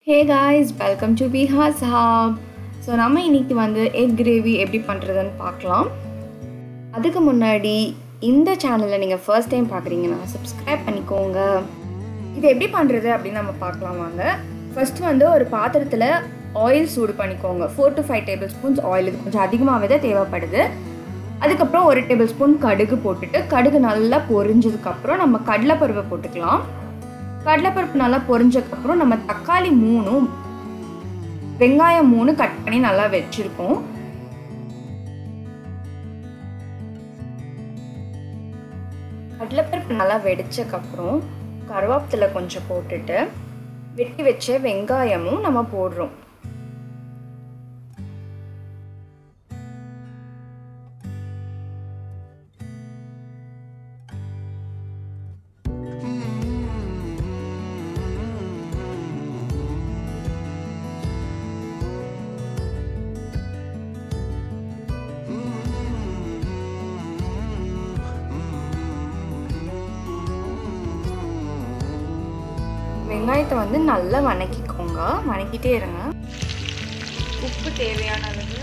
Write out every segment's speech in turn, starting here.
hey guys welcome to பிஹா சாப் so நம்ம இன்னைக்கு வந்து எக் கிரேவி எப்படி பண்ணுறதுன்னு பார்க்கலாம் அதுக்கு முன்னாடி இந்த சேனலை நீங்கள் ஃபர்ஸ்ட் டைம் பார்க்குறீங்கன்னா சப்ஸ்கிரைப் பண்ணிக்கோங்க இது எப்படி பண்ணுறது அப்படின்னு நம்ம பார்க்கலாம் வாங்க ஃபர்ஸ்ட் வந்து ஒரு பாத்திரத்தில் ஆயில் சூடு பண்ணிக்கோங்க four to five tablespoons oil இது கொஞ்சம் அதிகமாகவே தான் தேவைப்படுது அதுக்கப்புறம் ஒரு டேபிள் ஸ்பூன் கடுகு போட்டுட்டு கடுகு நல்லா பொரிஞ்சதுக்கப்புறம் நம்ம கடலைப்பருப்பை போட்டுக்கலாம் கடலைப்பருப்பு நல்லா பொரிஞ்சதுக்கப்புறம் நம்ம தக்காளி மூணும் வெங்காயம் மூணு கட் பண்ணி நல்லா வச்சுருக்கோம் கடலைப்பருப்பு நல்லா வெடிச்சக்கப்புறம் கருவேப்பிலை கொஞ்சம் போட்டுட்டு வெட்டி வச்ச வெங்காயமும் நம்ம போடுறோம் வெங்காயத்தை வந்து நல்லா வணக்கிக்கோங்க வணக்கிட்டே இருங்க உப்பு தேவையான அளவு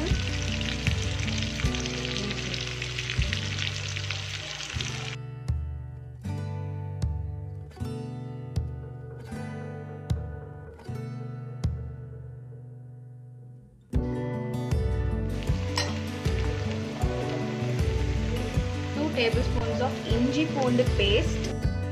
டூ டேபிள் ஸ்பூன்ஸ் ஆஃப் இஞ்சி பூண்டு பேஸ்ட்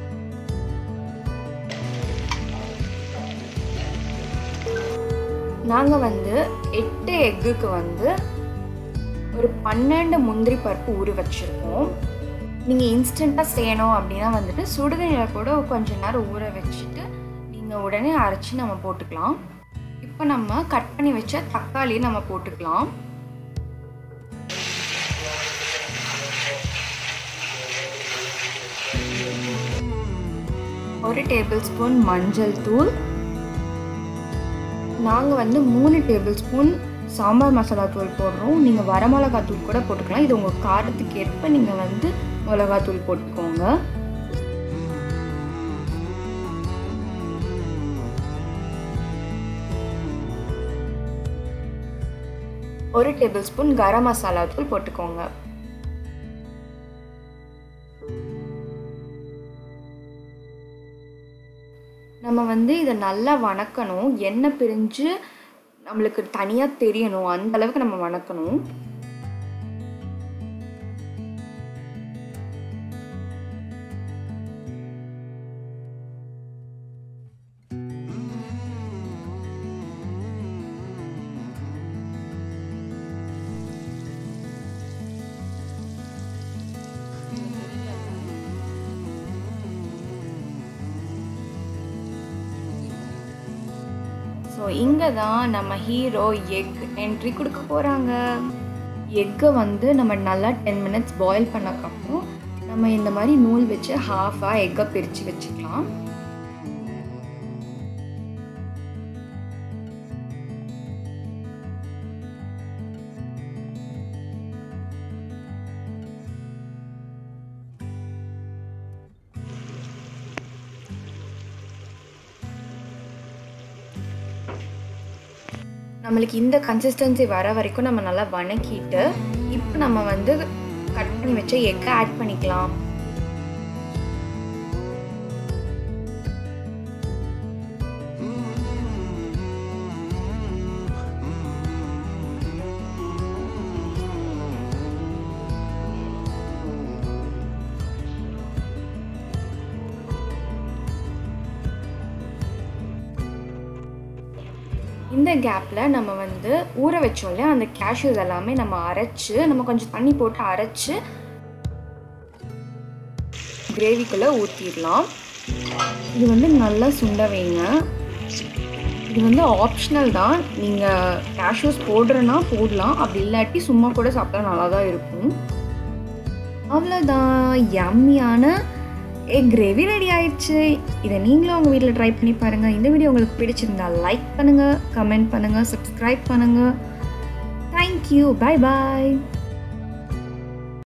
நாங்கள் வந்து எட்டு எக்குக்கு வந்து ஒரு பன்னெண்டு முந்திரி பருப்பு ஊற வச்சுருக்கோம் நீங்கள் இன்ஸ்டண்ட்டாக செய்யணும் அப்படின்னா வந்துட்டு சுடுதண்ணியில் கூட கொஞ்ச நேரம் ஊற வச்சுட்டு நீங்கள் உடனே அரைச்சி நம்ம போட்டுக்கலாம் இப்போ நம்ம கட் பண்ணி வச்ச தக்காளியை நம்ம போட்டுக்கலாம் ஒரு டேபிள் ஸ்பூன் மஞ்சள் தூள் நாங்கள் வந்து மூணு டேபிள் ஸ்பூன் சாம்பார் மசாலா தூள் போடுறோம் நீங்கள் வரமிளகா தூள் கூட போட்டுக்கலாம் இது உங்கள் காரத்துக்கு ஏற்ப நீங்கள் வந்து மிளகாத்தூள் போட்டுக்கோங்க ஒரு டேபிள் ஸ்பூன் கரம் மசாலா தூள் போட்டுக்கோங்க நம்ம வந்து இதை நல்லா வணக்கணும் எண்ணெய் பிரிஞ்சு நம்மளுக்கு தனியாக தெரியணும் அந்த அளவுக்கு நம்ம வணக்கணும் ஸோ இங்கே தான் நம்ம ஹீரோ எக் என்ட்ரி கொடுக்க போகிறாங்க எக்கை வந்து நம்ம நல்லா டென் மினிட்ஸ் பாயில் பண்ணக்கப்புறம் நம்ம இந்த மாதிரி நூல் வச்சு ஹாஃபாக எக்கை பிரித்து வச்சுக்கலாம் நம்மளுக்கு இந்த கன்சிஸ்டன்சி வர வரைக்கும் நம்ம நல்லா வணக்கிட்டு இப்போ நம்ம வந்து கட் பண்ணி வச்ச எக்கை ஆட் பண்ணிக்கலாம் இந்த கேப்பில் நம்ம வந்து ஊற வச்சோம் இல்லையா அந்த கேஷ்யூஸ் எல்லாமே நம்ம அரைச்சி நம்ம கொஞ்சம் தண்ணி போட்டு அரைச்சி கிரேவிக்குள்ளே ஊற்றிடலாம் இது வந்து நல்லா சுண்ட வைங்க இது வந்து ஆப்ஷனல் தான் நீங்கள் கேஷ்யூஸ் போடுறேன்னா போடலாம் அப்படி இல்லாட்டி சும்மா கூட சாப்பிட்டா நல்லா தான் இருக்கும் அவ்வளோதான் யம்மியான எக் கிரேவி ரெடி ஆயிடுச்சு இதை நீங்களும் உங்கள் வீட்டில் ட்ரை பண்ணி பாருங்கள் இந்த வீடியோ உங்களுக்கு பிடிச்சிருந்தா லைக் பண்ணுங்கள் கமெண்ட் பண்ணுங்கள் சப்ஸ்கிரைப் பண்ணுங்கள் தேங்க்யூ பாய் பாய்